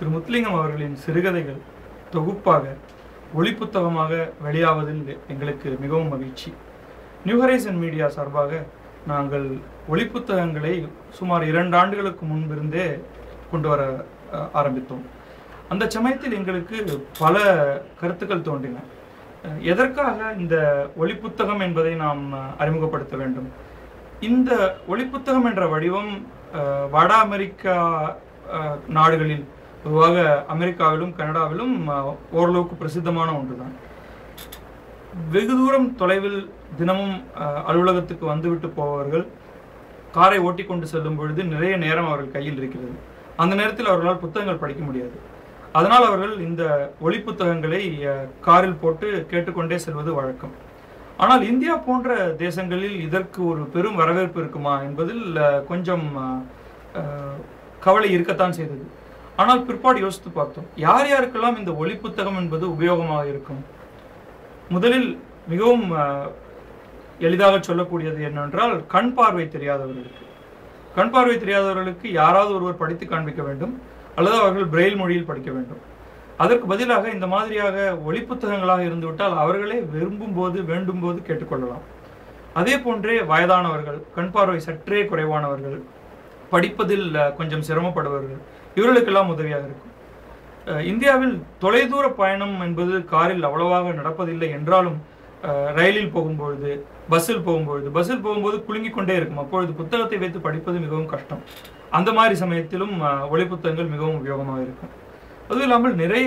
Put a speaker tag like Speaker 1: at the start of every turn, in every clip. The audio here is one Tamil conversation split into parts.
Speaker 1: திரு முத்துலிங்கம் அவர்களின் சிறுகதைகள் தொகுப்பாக ஒளி புத்தகமாக வெளியாவதில் எங்களுக்கு மிகவும் மகிழ்ச்சி நியூ ஹரைசன் மீடியா சார்பாக நாங்கள் ஒளி புத்தகங்களை சுமார் இரண்டு ஆண்டுகளுக்கு முன்பிருந்தே கொண்டு வர அஹ், ஆரம்பித்தோம் அந்த சமயத்தில் எங்களுக்கு பல கருத்துக்கள் தோன்றின அஹ், எதற்காக இந்த ஒளி புத்தகம் என்பதை நாம் அஹ், அறிமுகப்படுத்த வேண்டும் இந்த ஒளி புத்தகம் என்ற வடிவம் அஹ், வட அமெரிக்கா அஹ், நாடுகளில் பொதுவாக அமெரிக்காவிலும் கனடாவிலும் அஹ், ஓரளவுக்கு பிரசித்தமான ஒன்றுதான் வெகு தூரம் தொலைவில் தினமும் அஹ், அலுவலகத்துக்கு வந்துவிட்டு போபவர்கள் காரை ஓட்டி கொண்டு செல்லும் பொழுது நிறைய நேரம் அவர்கள் கையில் இருக்கிறது அந்த நேரத்தில் அவர்களால் புத்தகங்கள் படிக்க முடியாது அதனால் அவர்கள் இந்த ஒளி புத்தகங்களை அஹ், காரில் போட்டு கேட்டுக்கொண்டே செல்வது வழக்கம் ஆனால் இந்தியா போன்ற தேசங்களில் இதற்கு ஒரு பெரும் வரவேற்பு இருக்குமா என்பதில் அஹ், கொஞ்சம் அஹ், அஹ், கவலை இருக்கத்தான் செய்தது ஆனால் பிற்பாடு யோசித்து பார்த்தோம் யார் யாருக்கெல்லாம் இந்த ஒளி புத்தகம் என்பது உபயோகமாக இருக்கும் முதலில் மிகவும் அஹ், எளிதாக சொல்லக்கூடியது என்னவென்றால் கண் பார்வை தெரியாதவர்களுக்கு கண் பார்வை தெரியாதவர்களுக்கு யாராவது ஒருவர் படித்து காண்பிக்க வேண்டும் அல்லது அவர்கள் பிரெயில் மொழியில் படிக்க வேண்டும் அதற்கு பதிலாக இந்த மாதிரியாக ஒளி புத்தகங்களாக இருந்துவிட்டால் அவர்களே விரும்பும் போது வேண்டும் போது கேட்டுக்கொள்ளலாம் அதே போன்றே வயதானவர்கள் கண் பார்வை சற்றே குறைவானவர்கள் படிப்பதில் அஹ், கொஞ்சம் சிரமப்படுபவர்கள் இவர்களுக்கெல்லாம் உதவியாக இருக்கும் அஹ், இந்தியாவில் தொலைதூர பயணம் என்பது காரில் அவ்வளவாக நடப்பதில்லை என்றாலும் அஹ், ரயிலில் போகும்பொழுது பஸ்ஸில் போகும்பொழுது பஸ்ஸில் போகும்போது குலுங்கிக் கொண்டே இருக்கும் அப்பொழுது புத்தகத்தை வைத்து படிப்பது மிகவும் கஷ்டம் அந்த மாதிரி சமயத்திலும் அஹ், ஒளி புத்தகங்கள் மிகவும் உபயோகமாக இருக்கும் அதுவும் இல்லாமல் நிறைய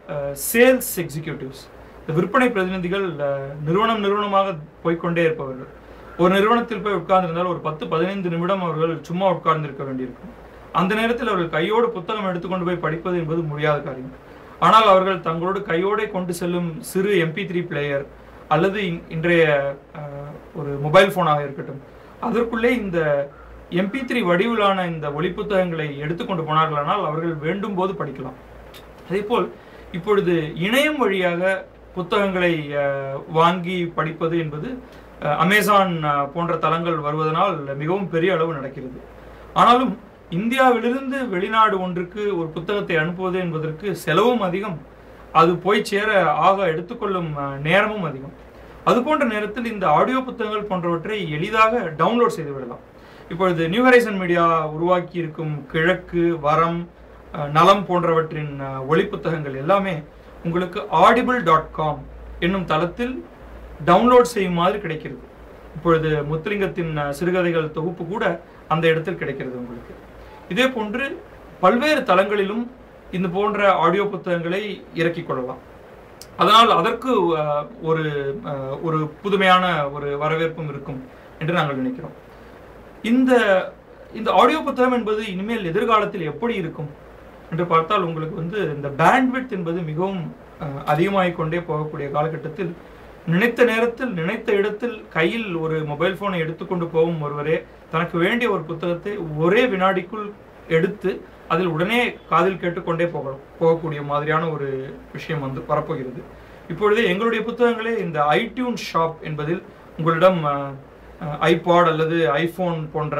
Speaker 1: சேல்ஸ் எக்ஸிக்யூட்டிவ்ஸ் இந்த விற்பனை பிரதிநிதிகள் அஹ், நிறுவனம் நிறுவனமாக போய்க்கொண்டே இருப்பவர்கள் ஒரு நிறுவனத்தில் போய் உட்கார்ந்திருந்தால் ஒரு பத்து பதினைந்து நிமிடம் அவர்கள் சும்மா உட்கார்ந்திருக்க வேண்டியிருக்கும் அந்த நேரத்தில் அவர்கள் கையோடு புத்தகம் எடுத்துக்கொண்டு போய் படிப்பது என்பது முடியாத காரியம் ஆனால் அவர்கள் தங்களோடு கையோடே கொண்டு செல்லும் சிறு எம்பி த்ரீ பிளேயர் அல்லது இன்- இன்றைய அஹ், ஒரு மொபைல் ஃபோனாக இருக்கட்டும் அதற்குள்ளே இந்த எம்பி த்ரீ வடிவிலான இந்த ஒளி புத்தகங்களை எடுத்துக்கொண்டு போனார்களானால் அவர்கள் வேண்டும் போது படிக்கலாம் அதேபோல் இப்பொழுது இணையம் வழியாக புத்தகங்களை அஹ், வாங்கி படிப்பது என்பது அஹ், அமேசான் அஹ், போன்ற தளங்கள் வருவதனால் மிகவும் பெரிய அளவு நடக்கிறது ஆனாலும் இந்தியாவிலிருந்து வெளிநாடு ஒன்றுக்கு ஒரு புத்தகத்தை அனுப்புவது என்பதற்கு செலவும் அதிகம் அது போய் சேர ஆக எடுத்துக்கொள்ளும் அஹ், நேரமும் அதிகம் அது போன்ற நேரத்தில் இந்த ஆடியோ புத்தகங்கள் போன்றவற்றை எளிதாக டவுன்லோட் செய்து விடலாம் இப்பொழுது நியூ ஹரைசன் மீடியா உருவாக்கி இருக்கும் கிழக்கு வரம் அஹ், நலம் போன்றவற்றின் அஹ், ஒளி புத்தகங்கள் எல்லாமே உங்களுக்கு ஆடிபிள் டாட் காம் என்னும் தளத்தில் டவுன்லோட் செய்யும் மாதிரி கிடைக்கிறது இப்பொழுது முத்துலிங்கத்தின் அஹ், சிறுகதைகள் தொகுப்பு கூட அந்த இடத்தில் கிடைக்கிறது உங்களுக்கு இதே போன்று பல்வேறு தளங்களிலும் இந்த போன்ற ஆடியோ புத்தகங்களை இறக்கிக் கொள்ளலாம் அதனால் அதற்கு அஹ், ஒரு அஹ், ஒரு புதுமையான ஒரு வரவேற்பும் இருக்கும் என்று நாங்கள் நினைக்கிறோம் இந்த இந்த ஆடியோ புத்தகம் என்பது இனிமேல் எதிர்காலத்தில் எப்படி இருக்கும் என்று பார்த்தால் உங்களுக்கு வந்து இந்த பேண்ட்வித் என்பது மிகவும் அஹ், அதிகமாகிக் கொண்டே போகக்கூடிய காலகட்டத்தில் நினைத்த நேரத்தில் நினைத்த இடத்தில் கையில் ஒரு மொபைல் போனை எடுத்துக்கொண்டு போகும் ஒருவரே தனக்கு வேண்டிய ஒரு புத்தகத்தை ஒரே வினாடிக்குள் எடுத்து அதில் உடனே காதில் கேட்டுக்கொண்டே போகலாம் போகக்கூடிய மாதிரியான ஒரு விஷயம் வந்து வரப்போகிறது இப்பொழுதே எங்களுடைய புத்தகங்களே இந்த ஐடியூன் ஷாப் என்பதில் உங்களிடம் ஐபாட் அல்லது ஐபோன் போன்ற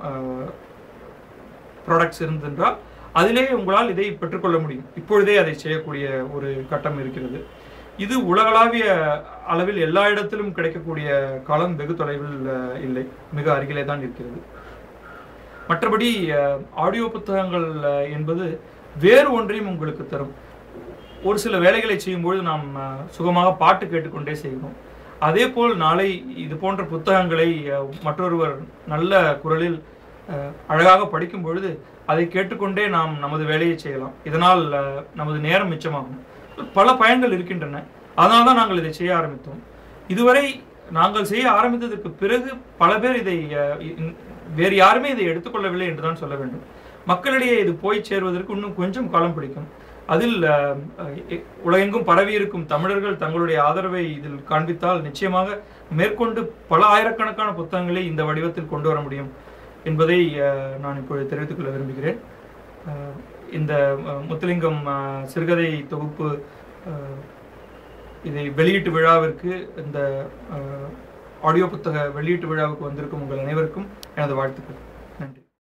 Speaker 1: ப்ராடக்ட்ஸ் இருந்தென்றால் அதிலே உங்களால் இதை பெற்றுக்கொள்ள முடியும் இப்பொழுதே அதை செய்யக்கூடிய ஒரு கட்டம் இருக்கிறது இது உலகளாவிய அளவில் எல்லா இடத்திலும் கிடைக்கக்கூடிய காலம் வெகு தொலைவில் அஹ், இல்லை மிக அருகிலே தான் இருக்கிறது மற்றபடி அஹ், ஆடியோ புத்தகங்கள் அஹ், என்பது வேறு ஒன்றையும் உங்களுக்கு தரும் ஒரு சில வேலைகளை செய்யும்போது நாம் அஹ், சுகமாக பாட்டு கேட்டுக்கொண்டே செய்கிறோம் அதே போல் நாளை இது போன்ற புத்தகங்களை அஹ், மற்றொருவர் நல்ல குரலில் அஹ், அழகாக படிக்கும் பொழுது அதை கேட்டுக்கொண்டே நாம் நமது வேலையை செய்யலாம் இதனால் அஹ், நமது நேரம் மிச்சமாகும் பல பயன்கள் இருக்கின்றன அதனால தான் நாங்கள் இதை செய்ய ஆரம்பித்தோம் இதுவரை நாங்கள் செய்ய ஆரம்பித்ததற்கு பிறகு பல பேர் இதை அஹ், இ- வேறு யாருமே இதை எடுத்துக்கொள்ளவில்லை என்றுதான் சொல்ல வேண்டும் மக்களிடையே இது போய் சேருவதற்கு இன்னும் கொஞ்சம் காலம் பிடிக்கும் அதில் அஹ், அஹ், உலகெங்கும் பரவி இருக்கும் தமிழர்கள் தங்களுடைய ஆதரவை இதில் காண்பித்தால் நிச்சயமாக மேற்கொண்டு பல ஆயிரக்கணக்கான புத்தகங்களை இந்த வடிவத்தில் கொண்டு வர முடியும் என்பதை அஹ், நான் இப்பொழுது தெரிவித்துக் கொள்ள விரும்புகிறேன் அஹ், இந்த அஹ், முத்துலிங்கம் அஹ், சிறுகதை தொகுப்பு அஹ், இதை வெளியீட்டு விழாவிற்கு இந்த அஹ், ஆடியோ புத்தக வெளியீட்டு விழாவுக்கு வந்திருக்கும் உங்கள் அனைவருக்கும் எனது வாழ்த்துக்கள்